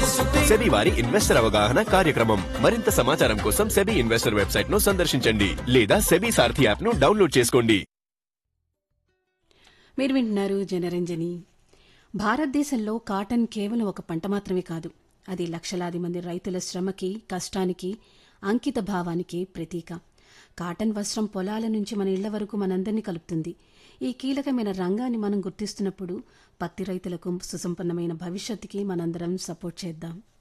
SEBI వారి investor అవగాహన కార్యక్రమం మరింత సమాచారం కోసం సెబీ ఇన్వెస్టర్ వెబ్సైట్ ను సందర్శించండి లేదా సెబీ సారథి యాప్ ను డౌన్లోడ్ చేసుకోండి మీరు వింటున్నారు జనరంజని భారతదేశంలో కాటన్ కేవలం ఒక పంట మాత్రమే కాదు అది లక్షలాది మంది రైతుల శ్రమకి కష్టానికి అంకిత భావానికి ప్రతీక కాటన్ వస్త్రం పొలాల నుంచి మన ఇళ్ల వరకు మనందరినీ కలుపుతుంది ఈ కీలకమైన రంగాన్ని మనం గుర్తిస్తున్నప్పుడు పత్తి రైతులకు సుసంపన్నమైన భవిష్యత్తుకి మనందరం సపోర్ట్ చేద్దాం